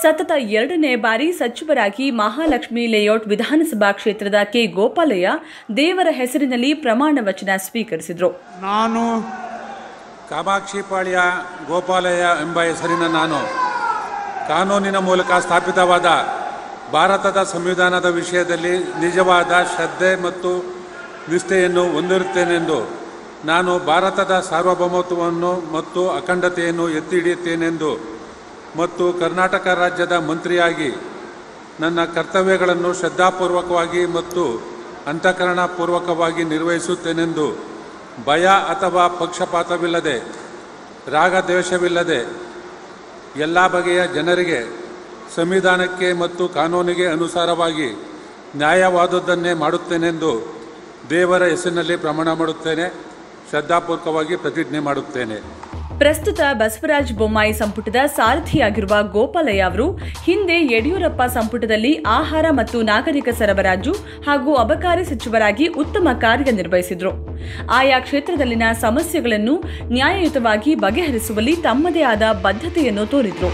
ಸತತ ಎರಡನೇ ಬಾರಿ ಸಚಿವರಾಗಿ ಮಹಾಲಕ್ಷ್ಮಿ ಲೇಔಟ್ ವಿಧಾನಸಭಾ ಕ್ಷೇತ್ರದ ಕೆ ಗೋಪಾಲಯ್ಯ ದೇವರ ಹೆಸರಿನಲ್ಲಿ ಪ್ರಮಾಣ ವಚನ ಸ್ವೀಕರಿಸಿದರು ನಾನು ಕಾಮಾಕ್ಷಿಪಾಳ್ಯ ಗೋಪಾಲಯ್ಯ ಎಂಬ ಹೆಸರಿನ ನಾನು ಕಾನೂನಿನ ಮೂಲಕ ಸ್ಥಾಪಿತವಾದ ಭಾರತದ ಸಂವಿಧಾನದ ವಿಷಯದಲ್ಲಿ ನಿಜವಾದ ಶ್ರದ್ಧೆ ಮತ್ತು ನಿಷ್ಠೆಯನ್ನು ಹೊಂದಿರುತ್ತೇನೆಂದು ನಾನು ಭಾರತದ ಸಾರ್ವಭೌಮತ್ವವನ್ನು ಮತ್ತು ಅಖಂಡತೆಯನ್ನು ಎತ್ತಿ ಹಿಡಿಯುತ್ತೇನೆಂದು ಮತ್ತು ಕರ್ನಾಟಕ ರಾಜ್ಯದ ಮಂತ್ರಿಯಾಗಿ ನನ್ನ ಕರ್ತವ್ಯಗಳನ್ನು ಶ್ರದ್ಧಾಪೂರ್ವಕವಾಗಿ ಮತ್ತು ಅಂತಃಕರಣಪೂರ್ವಕವಾಗಿ ನಿರ್ವಹಿಸುತ್ತೇನೆಂದು ಭಯ ಅಥವಾ ಪಕ್ಷಪಾತವಿಲ್ಲದೆ ರಾಗದ್ವೇಷವಿಲ್ಲದೆ ಎಲ್ಲ ಬಗೆಯ ಜನರಿಗೆ ಸಂವಿಧಾನಕ್ಕೆ ಮತ್ತು ಕಾನೂನಿಗೆ ಅನುಸಾರವಾಗಿ ನ್ಯಾಯವಾದುದನ್ನೇ ಮಾಡುತ್ತೇನೆಂದು ದೇವರ ಹೆಸರಿನಲ್ಲಿ ಪ್ರಮಾಣ ಮಾಡುತ್ತೇನೆ ಶ್ರದ್ಧಾಪೂರ್ವಕವಾಗಿ ಪ್ರತಿಜ್ಞೆ ಮಾಡುತ್ತೇನೆ ಪ್ರಸ್ತುತ ಬಸವರಾಜ ಬೊಮ್ಮಾಯಿ ಸಂಪುಟದ ಸಾರಥಿಯಾಗಿರುವ ಗೋಪಾಲಯ್ಯ ಅವರು ಹಿಂದೆ ಯಡಿಯೂರಪ್ಪ ಸಂಪುಟದಲ್ಲಿ ಆಹಾರ ಮತ್ತು ನಾಗರಿಕ ಸರಬರಾಜು ಹಾಗೂ ಅಬಕಾರಿ ಸಚಿವರಾಗಿ ಉತ್ತಮ ಕಾರ್ಯನಿರ್ವಹಿಸಿದ್ರು ಆಯಾ ಕ್ಷೇತ್ರದಲ್ಲಿನ ಸಮಸ್ಯೆಗಳನ್ನು ನ್ಯಾಯಯುತವಾಗಿ ಬಗೆಹರಿಸುವಲ್ಲಿ ತಮ್ಮದೇ ಆದ ಬದ್ಧತೆಯನ್ನು ತೋರಿದ್ರು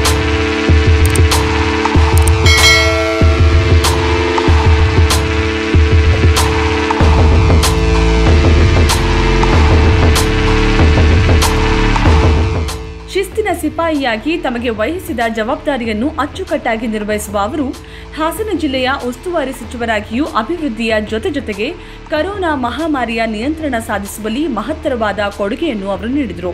ಶಿಸ್ತಿನ ಸಿಪಾಯಿಯಾಗಿ ತಮಗೆ ವಹಿಸಿದ ಜವಾಬ್ದಾರಿಯನ್ನು ಅಚ್ಚುಕಟ್ಟಾಗಿ ನಿರ್ವಹಿಸುವ ಅವರು ಹಾಸನ ಜಿಲ್ಲೆಯ ಉಸ್ತುವಾರಿ ಸಚಿವರಾಗಿಯೂ ಅಭಿವೃದ್ಧಿಯ ಜೊತೆ ಜೊತೆಗೆ ಕರೋನಾ ಮಹಾಮಾರಿಯ ನಿಯಂತ್ರಣ ಸಾಧಿಸುವಲ್ಲಿ ಮಹತ್ತರವಾದ ಕೊಡುಗೆಯನ್ನು ಅವರು ನೀಡಿದರು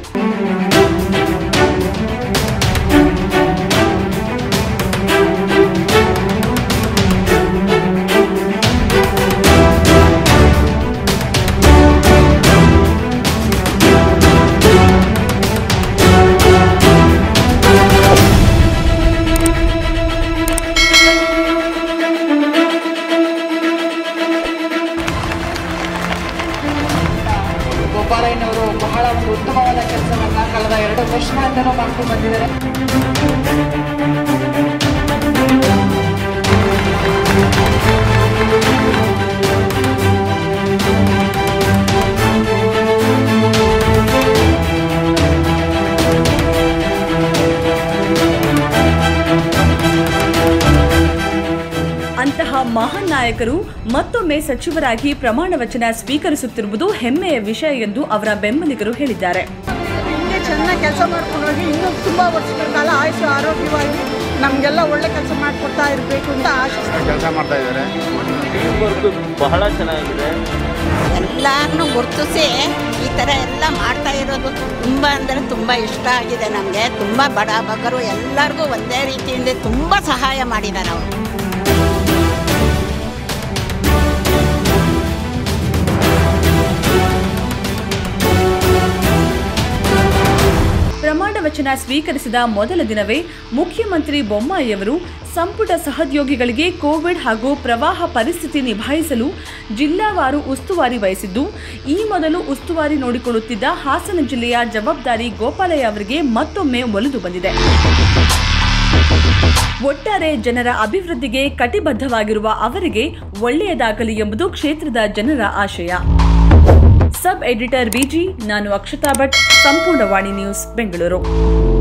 ಗೋಪಾಲಯ್ಯನವರು ಬಹಳ ಒಂದು ಉತ್ತಮವಾದ ಕೆಲಸವನ್ನ ಕಳೆದ ಎರಡು ವರ್ಷಗಳಿಂದಲೂ ಮಾಡ್ಕೊಂಡು ಬಂದಿದ್ದಾರೆ ಅಂತಹ ಮಹಾನ್ ನಾಯಕರು ಮತ್ತೊಮ್ಮೆ ಸಚಿವರಾಗಿ ಪ್ರಮಾಣ ವಚನ ಸ್ವೀಕರಿಸುತ್ತಿರುವುದು ಹೆಮ್ಮೆಯ ವಿಷಯ ಎಂದು ಅವರ ಬೆಂಬಲಿಗರು ಹೇಳಿದ್ದಾರೆ ಹಿಂಗೆ ಚೆನ್ನಾಗಿ ಕೆಲಸ ಮಾಡ್ಕೊಂಡು ಹೋಗಿ ಇನ್ನೂ ತುಂಬ ವರ್ಷಗಳ ಕಾಲ ಆಯುಷು ಆರೋಗ್ಯವಾಗಿ ನಮಗೆಲ್ಲ ಒಳ್ಳೆ ಕೆಲಸ ಮಾಡಿಕೊಡ್ತಾ ಇರಬೇಕು ಅಂತ ಆಶಿಸ್ತೀನಿ ಕೆಲಸ ಮಾಡ್ತಾ ಇದ್ದಾರೆ ವರ್ಕ್ ಬಹಳ ಚೆನ್ನಾಗಿದೆ ಎಲ್ಲರನ್ನೂ ಗುರುತಿಸಿ ಈ ಥರ ಎಲ್ಲ ಮಾಡ್ತಾ ಇರೋದು ತುಂಬ ಅಂದರೆ ತುಂಬ ಇಷ್ಟ ಆಗಿದೆ ನಮಗೆ ತುಂಬ ಬಡ ಬಗ್ಗರು ಎಲ್ಲರಿಗೂ ಒಂದೇ ರೀತಿಯಿಂದ ತುಂಬ ಸಹಾಯ ಮಾಡಿದ್ದಾರೆ ಅವರು ಪ್ರಮಾಣ ವಚನ ಸ್ವೀಕರಿಸಿದ ಮೊದಲ ದಿನವೇ ಮುಖ್ಯಮಂತ್ರಿ ಬೊಮ್ಮಾಯಿಯವರು ಸಂಪುಟ ಸಹೋದ್ಯೋಗಿಗಳಿಗೆ ಕೋವಿಡ್ ಹಾಗೂ ಪ್ರವಾಹ ಪರಿಸ್ಥಿತಿ ನಿಭಾಯಿಸಲು ಜಿಲ್ಲಾವಾರು ಉಸ್ತುವಾರಿ ವಹಿಸಿದ್ದು ಈ ಮೊದಲು ಉಸ್ತುವಾರಿ ನೋಡಿಕೊಳ್ಳುತ್ತಿದ್ದ ಹಾಸನ ಜಿಲ್ಲೆಯ ಜವಾಬ್ದಾರಿ ಗೋಪಾಲಯ್ಯ ಅವರಿಗೆ ಮತ್ತೊಮ್ಮೆ ಒಲಿದು ಬಂದಿದೆ ಒಟ್ಟಾರೆ ಜನರ ಅಭಿವೃದ್ಧಿಗೆ ಕಟಿಬದ್ಧವಾಗಿರುವ ಅವರಿಗೆ ಒಳ್ಳೆಯದಾಗಲಿ ಎಂಬುದು ಕ್ಷೇತ್ರದ ಜನರ ಆಶಯ ಸಬ್ ಎಡಿಟರ್ ಬಿಜಿ ನಾನು ಅಕ್ಷತಾ ಭಟ್ ಸಂಪೂರ್ಣ ವಾಣಿ ನ್ಯೂಸ್ ಬೆಂಗಳೂರು